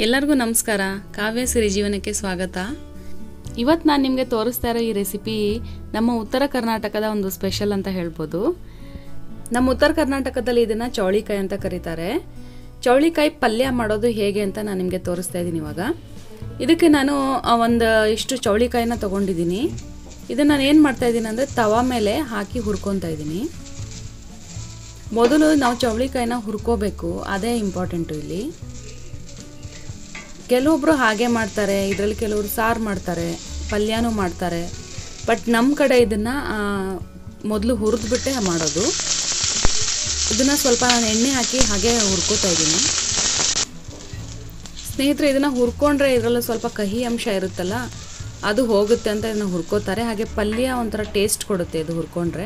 ಎಲ್ಲರಿಗೂ ನಮಸ್ಕಾರ ಕಾವ್ಯ ಸಿರಿ ಜೀವನಕ್ಕೆ ಸ್ವಾಗತ ಇವತ್ತು ನಾನು ನಿಮಗೆ ತೋರಿಸ್ತಾ ಇರೋ ಈ ರೆಸಿಪಿ ನಮ್ಮ ಉತ್ತರ ಕರ್ನಾಟಕದ ಒಂದು ಸ್ಪೆಷಲ್ ಅಂತ ಹೇಳ್ಬೋದು ನಮ್ಮ ಉತ್ತರ ಕರ್ನಾಟಕದಲ್ಲಿ ಇದನ್ನು ಚೌಳಿಕಾಯಿ ಅಂತ ಕರೀತಾರೆ ಚೌಳಿಕಾಯಿ ಪಲ್ಯ ಮಾಡೋದು ಹೇಗೆ ಅಂತ ನಾನು ನಿಮಗೆ ತೋರಿಸ್ತಾ ಇದ್ದೀನಿ ಇವಾಗ ಇದಕ್ಕೆ ನಾನು ಆ, ಒಂದು ಇಷ್ಟು ಚೌಳಿಕಾಯಿನ ತೊಗೊಂಡಿದ್ದೀನಿ ಇದನ್ನು ನಾನು ಏನು ಮಾಡ್ತಾ ಇದ್ದೀನಿ ಅಂದರೆ ತವಾ ಮೇಲೆ ಹಾಕಿ ಹುರ್ಕೊತಾ ಇದ್ದೀನಿ ಮೊದಲು ನಾವು ಚೌಳಿಕಾಯಿನ ಹುರ್ಕೋಬೇಕು ಅದೇ ಇಂಪಾರ್ಟೆಂಟು ಇಲ್ಲಿ ಕೆಲವೊಬ್ರು ಹಾಗೆ ಮಾಡ್ತಾರೆ ಇದರಲ್ಲಿ ಕೆಲವರು ಸಾರು ಮಾಡ್ತಾರೆ ಪಲ್ಯನೂ ಮಾಡ್ತಾರೆ ಬಟ್ ನಮ್ಮ ಕಡೆ ಇದನ್ನು ಮೊದಲು ಹುರಿದ್ಬಿಟ್ಟೆ ಮಾಡೋದು ಇದನ್ನು ಸ್ವಲ್ಪ ನಾನು ಎಣ್ಣೆ ಹಾಕಿ ಹಾಗೆ ಹುರ್ಕೋತಾ ಇದ್ದೀನಿ ಸ್ನೇಹಿತರೆ ಇದನ್ನು ಹುರ್ಕೊಂಡ್ರೆ ಇದರಲ್ಲಿ ಸ್ವಲ್ಪ ಕಹಿ ಅಂಶ ಇರುತ್ತಲ್ಲ ಅದು ಹೋಗುತ್ತೆ ಅಂತ ಇದನ್ನು ಹುರ್ಕೋತಾರೆ ಹಾಗೆ ಪಲ್ಯ ಒಂಥರ ಟೇಸ್ಟ್ ಕೊಡುತ್ತೆ ಇದು ಹುರ್ಕೊಂಡ್ರೆ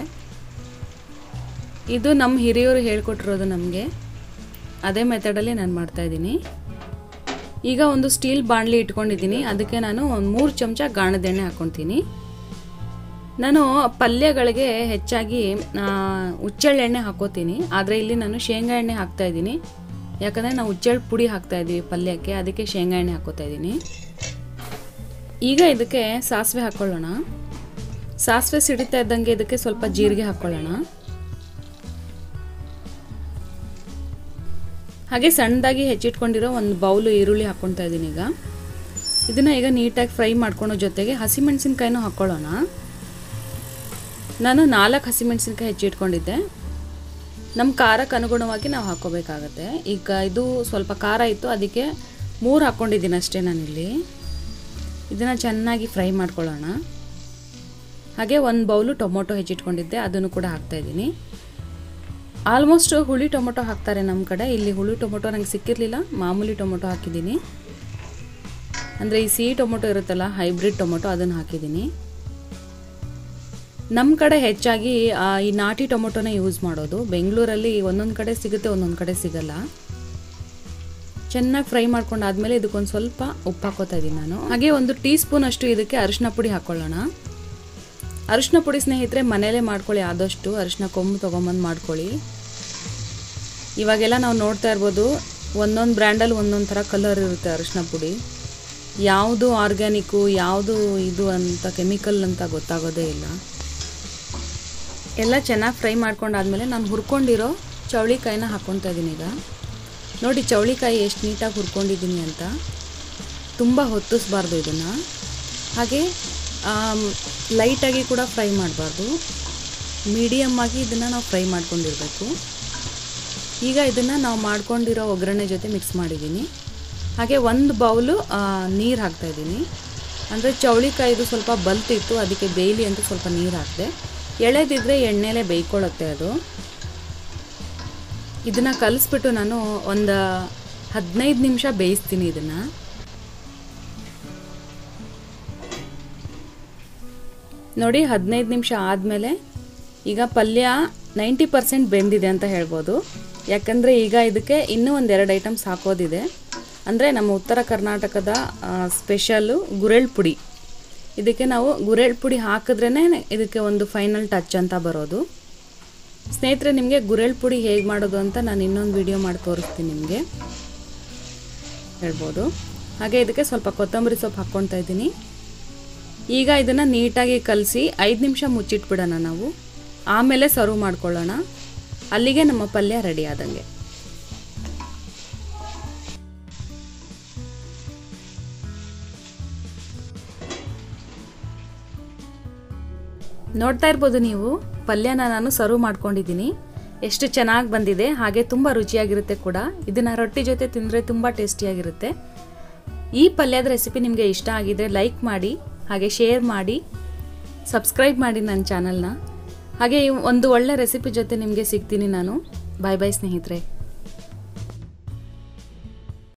ಇದು ನಮ್ಮ ಹಿರಿಯರು ಹೇಳ್ಕೊಟ್ಟಿರೋದು ನಮಗೆ ಅದೇ ಮೆಥಡಲ್ಲಿ ನಾನು ಮಾಡ್ತಾಯಿದ್ದೀನಿ ಈಗ ಒಂದು ಸ್ಟೀಲ್ ಬಾಣಲಿ ಇಟ್ಕೊಂಡಿದ್ದೀನಿ ಅದಕ್ಕೆ ನಾನು ಒಂದು ಮೂರು ಚಮಚ ಗಾಣದ ಎಣ್ಣೆ ಹಾಕ್ಕೊತೀನಿ ನಾನು ಪಲ್ಯಗಳಿಗೆ ಹೆಚ್ಚಾಗಿ ಹುಚ್ಚೆಳ್ಳು ಎಣ್ಣೆ ಹಾಕೋತೀನಿ ಆದರೆ ಇಲ್ಲಿ ನಾನು ಶೇಂಗಾ ಎಣ್ಣೆ ಹಾಕ್ತಾ ಇದ್ದೀನಿ ಯಾಕಂದರೆ ನಾವು ಹುಚ್ಚೆಳ್ಳು ಪುಡಿ ಹಾಕ್ತಾ ಇದ್ದೀವಿ ಪಲ್ಯಕ್ಕೆ ಅದಕ್ಕೆ ಶೇಂಗಾ ಎಣ್ಣೆ ಹಾಕೋತಾ ಇದ್ದೀನಿ ಈಗ ಇದಕ್ಕೆ ಸಾಸಿವೆ ಹಾಕ್ಕೊಳ್ಳೋಣ ಸಾಸಿವೆ ಸಿಡಿತಾ ಇದ್ದಂಗೆ ಇದಕ್ಕೆ ಸ್ವಲ್ಪ ಜೀರಿಗೆ ಹಾಕ್ಕೊಳ್ಳೋಣ ಹಾಗೆ ಸಣ್ಣದಾಗಿ ಹೆಚ್ಚಿಟ್ಕೊಂಡಿರೋ ಒಂದು ಬೌಲು ಈರುಳ್ಳಿ ಹಾಕ್ಕೊತಾ ಇದ್ದೀನಿ ಈಗ ಇದನ್ನು ಈಗ ನೀಟಾಗಿ ಫ್ರೈ ಮಾಡ್ಕೊಳೋ ಜೊತೆಗೆ ಹಸಿಮೆಣಸಿನ್ಕಾಯಿನೂ ಹಾಕ್ಕೊಳ್ಳೋಣ ನಾನು ನಾಲ್ಕು ಹಸಿಮೆಣಸಿನ್ಕಾಯಿ ಹೆಚ್ಚಿಟ್ಕೊಂಡಿದ್ದೆ ನಮ್ಮ ಖಾರಕ್ಕೆ ಅನುಗುಣವಾಗಿ ನಾವು ಹಾಕ್ಕೋಬೇಕಾಗತ್ತೆ ಈಗ ಇದು ಸ್ವಲ್ಪ ಖಾರ ಇತ್ತು ಅದಕ್ಕೆ ಮೂರು ಹಾಕ್ಕೊಂಡಿದ್ದೀನಿ ಅಷ್ಟೇ ನಾನಿಲ್ಲಿ ಇದನ್ನು ಚೆನ್ನಾಗಿ ಫ್ರೈ ಮಾಡ್ಕೊಳ್ಳೋಣ ಹಾಗೆ ಒಂದು ಬೌಲು ಟೊಮೊಟೊ ಹೆಚ್ಚಿಟ್ಕೊಂಡಿದ್ದೆ ಅದನ್ನು ಕೂಡ ಹಾಕ್ತಾಯಿದ್ದೀನಿ ಆಲ್ಮೋಸ್ಟ್ ಹುಳಿ ಟೊಮೊಟೊ ಹಾಕ್ತಾರೆ ನಮ್ಮ ಕಡೆ ಇಲ್ಲಿ ಹುಳಿ ಟೊಮೊಟೊ ನಂಗೆ ಸಿಕ್ಕಿರಲಿಲ್ಲ ಮಾಮೂಲಿ ಟೊಮೊಟೊ ಹಾಕಿದ್ದೀನಿ ಅಂದರೆ ಈ ಸಿಹಿ ಟೊಮೊಟೊ ಇರುತ್ತಲ್ಲ ಹೈಬ್ರಿಡ್ ಟೊಮೊಟೊ ಅದನ್ನು ಹಾಕಿದ್ದೀನಿ ನಮ್ಮ ಕಡೆ ಹೆಚ್ಚಾಗಿ ಆ, ಈ ನಾಟಿ ಟೊಮೊಟೊನೇ ಯೂಸ್ ಮಾಡೋದು ಬೆಂಗಳೂರಲ್ಲಿ ಒಂದೊಂದು ಕಡೆ ಸಿಗುತ್ತೆ ಒಂದೊಂದು ಕಡೆ ಸಿಗಲ್ಲ ಚೆನ್ನಾಗಿ ಫ್ರೈ ಮಾಡ್ಕೊಂಡಾದ್ಮೇಲೆ ಇದಕ್ಕೊಂದು ಸ್ವಲ್ಪ ಉಪ್ಪು ಹಾಕೋತಾ ಇದ್ದೀನಿ ನಾನು ಹಾಗೆ ಒಂದು ಟೀ ಸ್ಪೂನ್ ಅಷ್ಟು ಇದಕ್ಕೆ ಅರಿಶಿನ ಪುಡಿ ಹಾಕ್ಕೊಳ್ಳೋಣ ಅರಿಶಿನ ಪುಡಿ ಸ್ನೇಹಿತರೆ ಮನೇಲೇ ಮಾಡ್ಕೊಳ್ಳಿ ಆದಷ್ಟು ಅರಿಶಿನ ಕೊಂಬು ತೊಗೊಂಬಂದು ಮಾಡ್ಕೊಳ್ಳಿ ಇವಾಗೆಲ್ಲ ನಾವು ನೋಡ್ತಾ ಇರ್ಬೋದು ಒಂದೊಂದು ಬ್ರ್ಯಾಂಡಲ್ಲಿ ಒಂದೊಂದು ಥರ ಕಲರ್ ಇರುತ್ತೆ ಅರಿಶಿನ ಪುಡಿ ಯಾವುದು ಆರ್ಗ್ಯಾನಿಕ್ಕು ಯಾವುದು ಇದು ಅಂತ ಕೆಮಿಕಲ್ ಅಂತ ಗೊತ್ತಾಗೋದೇ ಇಲ್ಲ ಎಲ್ಲ ಚೆನ್ನಾಗಿ ಫ್ರೈ ಮಾಡ್ಕೊಂಡಾದ್ಮೇಲೆ ನಾನು ಹುರ್ಕೊಂಡಿರೋ ಚೌಳಿಕಾಯಿನ ಹಾಕ್ಕೊತಾ ಇದ್ದೀನಿ ಈಗ ನೋಡಿ ಚೌಳಿಕಾಯಿ ಎಷ್ಟು ನೀಟಾಗಿ ಹುರ್ಕೊಂಡಿದ್ದೀನಿ ಅಂತ ತುಂಬ ಹೊತ್ತಿಸ್ಬಾರ್ದು ಇದನ್ನು ಹಾಗೆ ಲೈಟಾಗಿ ಕೂಡ ಫ್ರೈ ಮಾಡಬಾರ್ದು ಮೀಡಿಯಮ್ ಆಗಿ ಇದನ್ನು ನಾವು ಫ್ರೈ ಮಾಡ್ಕೊಂಡಿರಬೇಕು ಈಗ ಇದನ್ನು ನಾವು ಮಾಡ್ಕೊಂಡಿರೋ ಒಗ್ಗರಣೆ ಜೊತೆ ಮಿಕ್ಸ್ ಮಾಡಿದ್ದೀನಿ ಹಾಗೆ ಒಂದು ಬೌಲು ನೀರು ಹಾಕ್ತಾಯಿದ್ದೀನಿ ಅಂದರೆ ಚೌಳಿಕಾಯಿದು ಸ್ವಲ್ಪ ಬಲ್ತಿತ್ತು ಅದಕ್ಕೆ ಬೇಯ್ಲಿ ಅಂತ ಸ್ವಲ್ಪ ನೀರು ಹಾಕಿದೆ ಎಳೆದಿದ್ರೆ ಎಣ್ಣೆಲೇ ಬೇಯ್ಕೊಳ್ಳುತ್ತೆ ಅದು ಇದನ್ನು ಕಲಿಸ್ಬಿಟ್ಟು ನಾನು ಒಂದು ಹದಿನೈದು ನಿಮಿಷ ಬೇಯಿಸ್ತೀನಿ ಇದನ್ನು ನೋಡಿ ಹದಿನೈದು ನಿಮಿಷ ಆದಮೇಲೆ ಈಗ ಪಲ್ಯ ನೈಂಟಿ ಪರ್ಸೆಂಟ್ ಬೆಂದಿದೆ ಅಂತ ಹೇಳ್ಬೋದು ಯಾಕಂದರೆ ಈಗ ಇದಕ್ಕೆ ಇನ್ನೂ ಒಂದೆರಡು ಐಟಮ್ಸ್ ಹಾಕೋದಿದೆ ಅಂದರೆ ನಮ್ಮ ಉತ್ತರ ಕರ್ನಾಟಕದ ಸ್ಪೆಷಲ್ಲು ಗುರೆಳ್ ಪುಡಿ ಇದಕ್ಕೆ ನಾವು ಗುರೆಳ್ ಪುಡಿ ಹಾಕಿದ್ರೇ ಇದಕ್ಕೆ ಒಂದು ಫೈನಲ್ ಟಚ್ ಅಂತ ಬರೋದು ಸ್ನೇಹಿತರೆ ನಿಮಗೆ ಗುರೆಳ್ ಪುಡಿ ಹೇಗೆ ಮಾಡೋದು ಅಂತ ನಾನು ಇನ್ನೊಂದು ವಿಡಿಯೋ ಮಾಡಿ ತೋರಿಸ್ತೀನಿ ನಿಮಗೆ ಹೇಳ್ಬೋದು ಹಾಗೆ ಇದಕ್ಕೆ ಸ್ವಲ್ಪ ಕೊತ್ತಂಬರಿ ಸೊಪ್ಪು ಹಾಕ್ಕೊತಾ ಇದ್ದೀನಿ ಈಗ ಇದನ್ನು ನೀಟಾಗಿ ಕಲಸಿ ಐದು ನಿಮಿಷ ಮುಚ್ಚಿಟ್ಬಿಡೋಣ ನಾವು ಆಮೇಲೆ ಸರ್ವ್ ಮಾಡ್ಕೊಳ್ಳೋಣ ಅಲ್ಲಿಗೆ ನಮ್ಮ ಪಲ್ಯ ರೆಡಿ ಆದಂಗೆ ನೋಡ್ತಾ ಇರ್ಬೋದು ನೀವು ಪಲ್ಯನ ನಾನು ಸರ್ವ್ ಮಾಡ್ಕೊಂಡಿದ್ದೀನಿ ಎಷ್ಟು ಚೆನ್ನಾಗಿ ಬಂದಿದೆ ಹಾಗೆ ತುಂಬ ರುಚಿಯಾಗಿರುತ್ತೆ ಕೂಡ ಇದನ್ನು ರೊಟ್ಟಿ ಜೊತೆ ತಿಂದರೆ ತುಂಬ ಟೇಸ್ಟಿಯಾಗಿರುತ್ತೆ ಈ ಪಲ್ಯದ ರೆಸಿಪಿ ನಿಮಗೆ ಇಷ್ಟ ಆಗಿದ್ರೆ ಲೈಕ್ ಮಾಡಿ ಹಾಗೆ ಶೇರ್ ಮಾಡಿ ಸಬ್ಸ್ಕ್ರೈಬ್ ಮಾಡಿ ನನ್ನ ಚಾನಲ್ನ ಹಾಗೆ ಈ ಒಂದು ಒಳ್ಳೆ ರೆಸಿಪಿ ಜೊತೆ ನಿಮಗೆ ಸಿಗ್ತೀನಿ ನಾನು ಬಾಯ್ ಬಾಯ್ ಸ್ನೇಹಿತರೆ